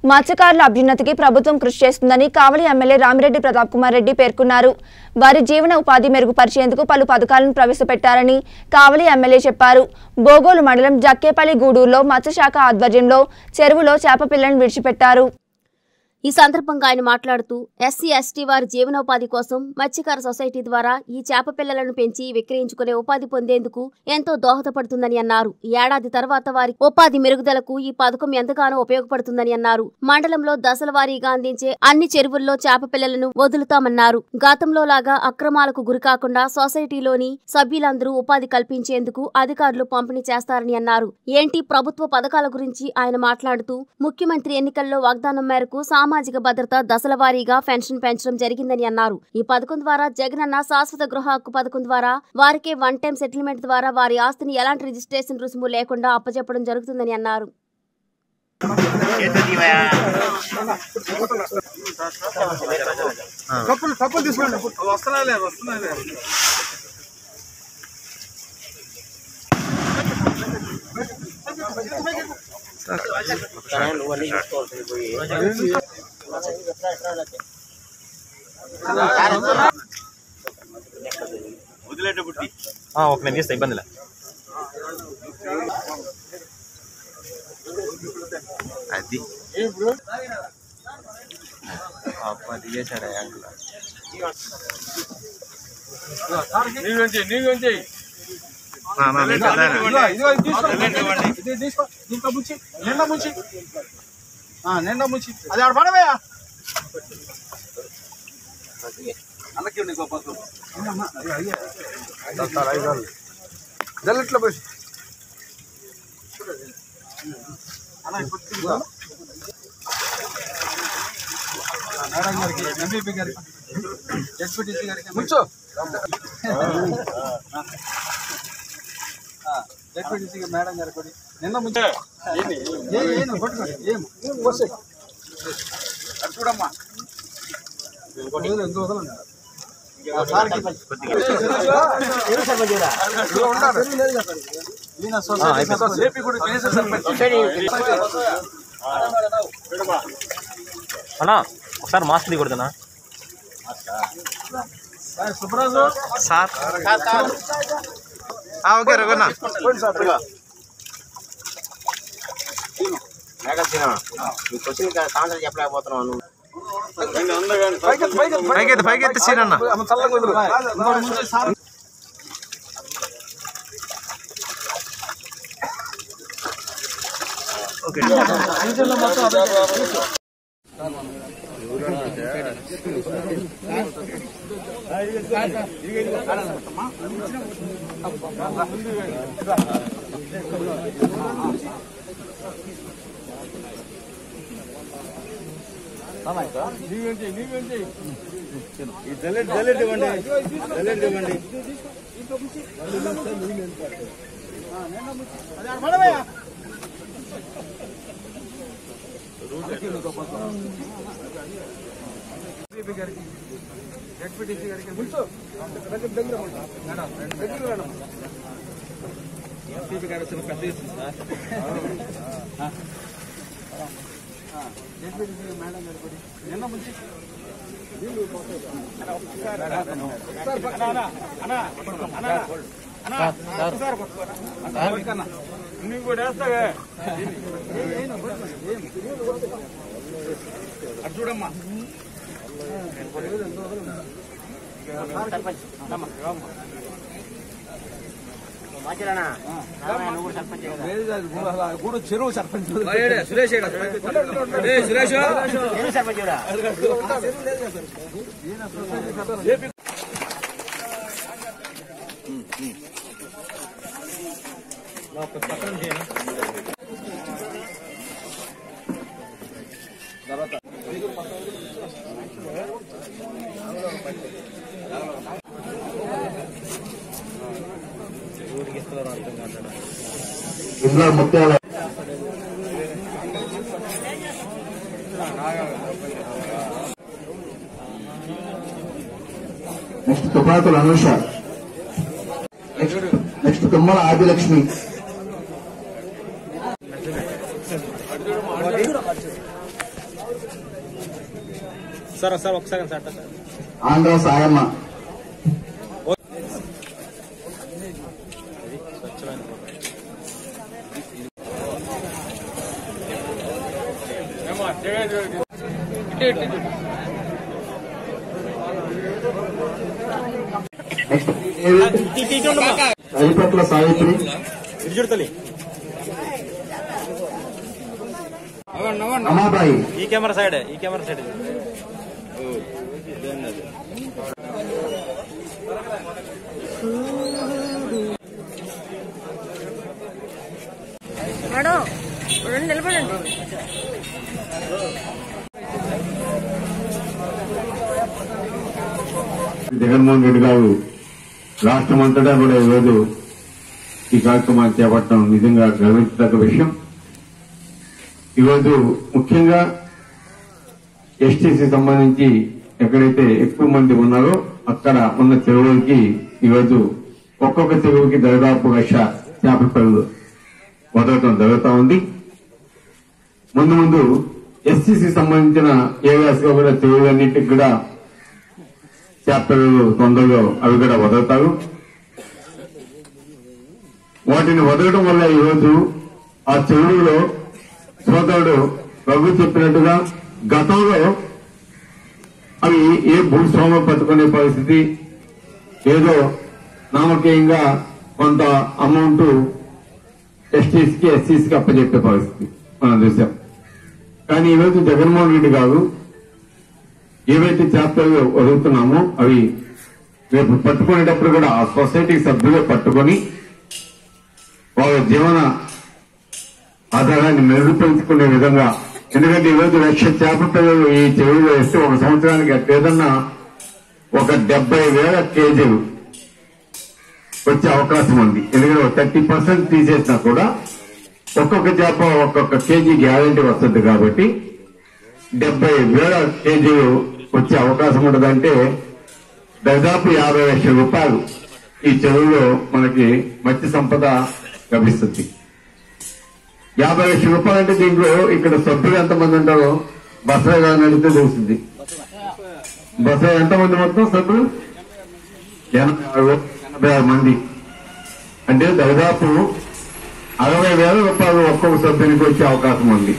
మత్స్యకారుల అభ్యున్నతికి ప్రభుత్వం కృషి చేస్తుందని కావలి ఎమ్మెల్యే రామిరెడ్డి ప్రతాప్ కుమార్ రెడ్డి పేర్కొన్నారు వారి జీవన ఉపాధి మెరుగుపరిచేందుకు పలు పథకాలను ప్రవేశపెట్టారని కావలి ఎమ్మెల్యే చెప్పారు బోగోలు మండలం జక్కేపల్లి గూడూరులో మత్స్యశాఖ ఆధ్వర్యంలో చెరువులో చేప పిల్లను విడిచిపెట్టారు ఈ సందర్భంగా ఆయన మాట్లాడుతూ ఎస్సీ ఎస్టీ వారి జీవనోపాధి కోసం మత్స్యకార సొసైటీ ద్వారా ఈ చేప పిల్లలను పెంచి విక్రయించుకునే ఉపాధి పొందేందుకు ఎంతో దోహదపడుతుందని అన్నారు ఈ ఏడాది తర్వాత వారి ఉపాధి మెరుగుదలకు ఈ పథకం ఎంతగానో ఉపయోగపడుతుందని అన్నారు మండలంలో దశల వారీగా అందించే అన్ని చెరువుల్లో చేప పిల్లలను వదులుతామన్నారు గతంలో లాగా అక్రమాలకు గురికాకుండా సొసైటీలోని సభ్యులందరూ ఉపాధి కల్పించేందుకు అధికారులు పంపిణీ చేస్తారని అన్నారు ఏంటి ప్రభుత్వ పథకాల గురించి ఆయన మాట్లాడుతూ ముఖ్యమంత్రి ఎన్నికల్లో వాగ్దానం మేరకు సామాజిక భద్రత దశల వారీగా పెన్షన్ పెంచడం జరిగిందని అన్నారు ఈ పథకం ద్వారా జగనన్న శాశ్వత గృహ హక్కు పథకం ద్వారా వారికే వన్ టైం సెటిల్మెంట్ ద్వారా వారి ఆస్తిని ఎలాంటి రిజిస్ట్రేషన్ రుసుము లేకుండా అప్పచెప్పడం జరుగుతుందని అన్నారు కప్పులు కప్పులు తీసుకోండి వస్తున్నాయిలే వస్తున్నాయిలే ఆ, ఒక నేను చేస్తా ఇబ్బందిలే అది అది చేశాడు యాంకుల నీళ్ళు ఉంచి నీళ్ళు ఉంచి ఇదిగో ఇదిగో ఇది తీసుకో ఇది తీసుకో దీంట్లో ముంచి నిండా ముంచి ఆ, నిండా ముంచి అది ఆడ పడవయా అన్నకి నీకు పత్తు జల్లెట్లో పోయి అన్న ఇప్పుడు తీసుకో. ఆ, మేడం గారికి ఎంపీపీ గారికి ఎస్పీటీసీ గారికి ముంచు ఎస్పీటీసీ మేడం గారికి కూడా నిన్న ముంచు ఏ ఏను పట్టుకోండి ఏం వస్తే అది చూడమ్మా ఎందుకు వదలండి ఆ, సార్కి ఇదిగో ఉండాలి. ఈయన సొసైటీ సర్పంచ్. ఏపీ కూడా కనీసం సర్పంచ్. అన్నా ఒకసారి మాస్క్ దిగొడుతున్నా సార్ సుబ్రాజు సార్ ఓకే రఘున్నా పైకి పైకి పైకి ఎత్తు, పైకి ఎత్తి సీనన్న అమ్మ చల్లగా వదిలు. ఇంకోటి ముంచి సార్ ఇంజన్లో మొత్తం అదే తీసుకో. అది ఆడ పడవయ్యా. ఎంపీపీ గారికి ఎస్పీటీసీ గారికి ముంచు దగ్గర దగ్గర ఉండు. మేడం దగ్గర మేడం ఎంపీపీ గారు వచ్చిన పెద్ద ఇస్తుంది సార్ ఎస్పీటీసీ మేడం గారు కూడా నిన్న ముంచి నువ్వు కూడా వేస్తావే అటు చూడమ్మా గూడు చెరువు సర్పంచ్ సురేష్ సురేష్ ఇందులో Mutyala next Tupakula Anusha next next Tummala Adilakshmi sir sir ఒకసారి sir sir Andhra Sayamma next Haripatla Savitri ఇరుచుడతలి రమాబాయి ఈ కెమెరా సైడ్ ఈ కెమెరా సైడ్ మేడం రెండు నిలబడండి జగన్మోహన్ రెడ్డి గారు రాష్ట్రం అంతటా కూడా ఈరోజు ఈ కార్యక్రమాన్ని చేపట్టడం నిజంగా గర్వించదగ్గ విషయం ఈరోజు ముఖ్యంగా ఎస్టీసీ సంబంధించి ఎక్కడైతే ఎక్కువ మంది ఉన్నారో అక్కడ ఉన్న చెరువులకి ఈరోజు ఒక్కొక్క చెరువుకి దాదాపు లక్ష చేపల పిల్లలు వదలటం జరుగుతూ ఉంది ముందు ముందు ఎస్సీసీ సంబంధించిన ఏరియాస్ గా కూడా చెరువులన్నింటికి కూడా చేపలు తొందరగా అవి కూడా వదులుతారు వాటిని వదలడం వల్ల ఈరోజు ఆ చెరువులో సోదరుడు రఘు చెప్పినట్టుగా గతంలో అవి ఏ భూస్వామ్యం పట్టుకునే పరిస్థితి ఏదో నామకేయంగా కొంత అమౌంట్ ఎస్టీస్ కి ఎస్సీస్ కి అప్పచెప్పే పరిస్థితి మనం చూసాం కానీ ఈరోజు జగన్మోహన్ రెడ్డి గారు ఏవైతే చేపలు వదులుతున్నామో అవి రేపు పట్టుకునేటప్పుడు కూడా ఆ సొసైటీ సభ్యులే పట్టుకొని వాళ్ళ జీవన ఆధారాన్ని మెరుగుపరుచుకునే విధంగా ఎందుకంటే ఈరోజు లక్ష చేప పిల్లలు ఈ చెరువులో వేస్తే ఒక సంవత్సరానికి ఏదన్నా ఒక డెబ్బై వేల కేజీలు వచ్చే అవకాశం ఉంది ఎందుకంటే థర్టీ పర్సెంట్ తీసేసినా కూడా ఒక్కొక్క చేప ఒక్కొక్క కేజీ గ్యారంటీ వస్తుంది కాబట్టి డెబ్బై వేల కేజీలు వచ్చే అవకాశం ఉండదంటే దాదాపు యాభై లక్షల రూపాయలు ఈ చెరువులో మనకి మత్స్య సంపద లభిస్తుంది యాభై లక్షల రూపాయలు అంటే దీంట్లో ఇక్కడ సభ్యులు ఎంతమంది ఉంటారో బసరా గారిని అడిగితే తెలుస్తుంది బసరా ఎంతమంది మొత్తం సభ్యులు ఎనభై ఆరు ఎనభై ఆరు మంది అంటే దాదాపు అరవై వేల రూపాయలు ఒక్కొక్క సభ్యునికి వచ్చే అవకాశం ఉంది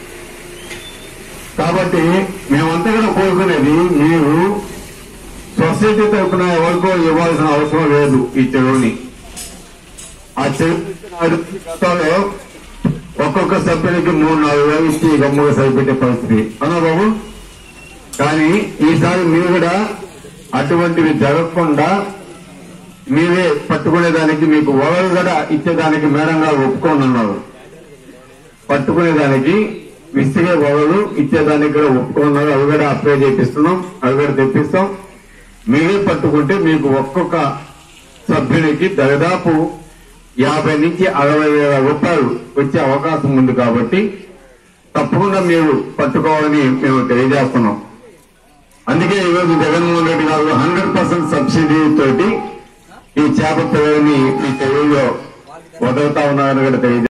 కాబట్టి మేమంతా కూడా కోరుకునేది మీరు సొసైటీ తరఫున ఎవరికో ఇవ్వాల్సిన అవసరం లేదు ఈ చెరువుని ఆ చెరువు ఒక్కొక్క సభ్యునికి మూడు నాలుగు వేలు ఇచ్చి గమ్ముగా సరిపెట్టే పరిస్థితి అవునా బాబు కానీ ఈసారి మీరు కూడా అటువంటివి జరగకుండా మీరే పట్టుకునేదానికి మీకు వలలు కూడా ఇచ్చేదానికి మేడం గారు ఒప్పుకొని ఉన్నారు పట్టుకునేదానికి విసిగే వలలు ఇచ్చేదానికి కూడా ఒప్పుకున్నారు అవి కూడా అప్లై చేపిస్తున్నాం అవి కూడా తెప్పిస్తాం మీరే పట్టుకుంటే మీకు ఒక్కొక్క సభ్యునికి దాదాపు యాభై నుంచి అరవై వేల రూపాయలు వచ్చే అవకాశం ఉంది కాబట్టి తప్పకుండా మీరు పట్టుకోవాలని మేము తెలియజేస్తున్నాం అందుకే ఈరోజు జగన్మోహన్ రెడ్డి గారు హండ్రెడ్ పర్సెంట్ సబ్సిడీ తోటి ఈ చేప పిల్లలని ఈ చెరువులో వదులుతా ఉన్నారని కూడా తెలియజేస్తారు